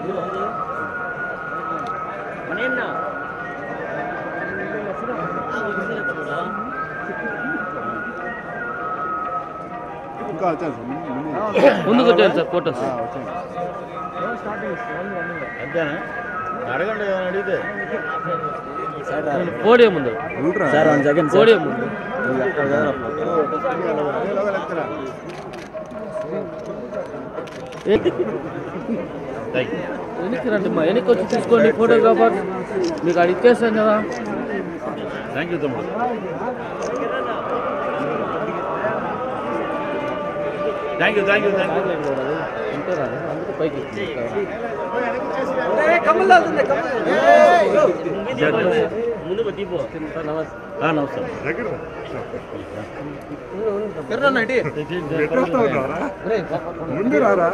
ఇంకా వచ్చాను సార్ ముందు- ముందు. ముందుకు వచ్చాను సార్ ఫోటోస్ ఆ, వచ్చాను అంతేనా అడగండి ఏమైనా అడిగితే పోడియం ముందు ఉంటారా? పోడియం ముందు వెనక్కి రండి మా వెనక్కి వచ్చి తీసుకోండి ఫోటోగ్రాఫర్ మీకు అది ఇచ్చేస్తాను కదా థ్యాంక్ యూ తమ్ముడు thank you thank you thank you అంతే రాదు అందుకే పైకి నమస్తే ఎట్లా వస్తావు రారా? ముందు రారా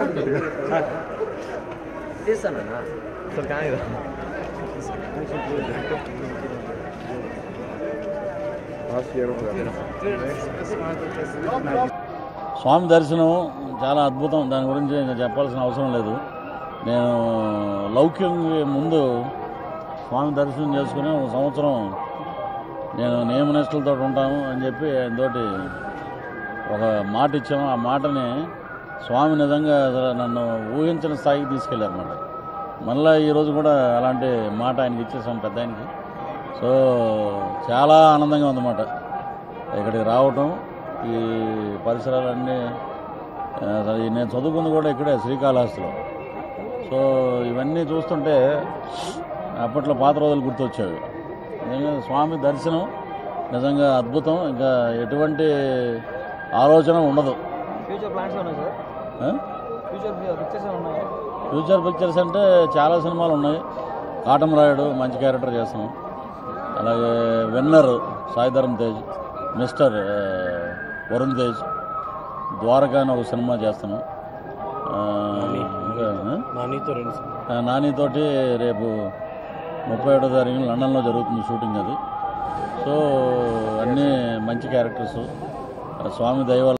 స్వామి దర్శనం చాలా అద్భుతం దాని గురించి ఇంకా చెప్పాల్సిన అవసరం లేదు నేను లౌక్యంకి ముందు స్వామి దర్శనం చేసుకుని ఒక సంవత్సరం నేను నియమనిష్టలతో ఉంటాను అని చెప్పి ఆయనతోటి ఒక మాట ఇచ్చాము ఆ మాటని స్వామి నిజంగా అసలు నన్ను ఊహించిన స్థాయికి తీసుకెళ్ళారన్నమాట మళ్ళీ ఈరోజు కూడా అలాంటి మాట ఆయనకి ఇచ్చేసాం పెద్ద ఆయనకి సో చాలా ఆనందంగా ఉందన్నమాట ఇక్కడికి రావటం ఈ పరిసరాలన్నీ ఆ, అసలు ఈ నేను చదువుకుంది కూడా ఇక్కడే శ్రీకాళహస్తిలో సో ఇవన్నీ చూస్తుంటే అప్పట్లో పాత రోజులు గుర్తొచ్చేవి నిజంగా స్వామి దర్శనం నిజంగా అద్భుతం ఇంకా ఎటువంటి ఆలోచన ఉండదు ఫ్యూచర్ ప్లాన్స్ ఉన్నాయి సార్ ఆ? ఫ్యూచర్ పిక్చర్స్ ఉన్నాయి ఫ్యూచర్ పిక్చర్స్ అంటే చాలా సినిమాలు ఉన్నాయి కాటమరాయుడు మంచి క్యారెక్టర్ చేస్తున్నాం అలాగే విన్నర్ సాయిధరం తేజ్ మిస్టర్ ఆ, వరుణ్ తేజ్ ద్వారకా అని ఒక సినిమా చేస్తున్నాం ఆ, ఇంకా ఆ? నానితో రెండు ఆ, నానితోటి రేపు ముప్పై ఏడో తారీఖున లండన్లో జరుగుతుంది షూటింగ్ అది సో అన్నీ మంచి క్యారెక్టర్స్ స్వామి దయ వల్ల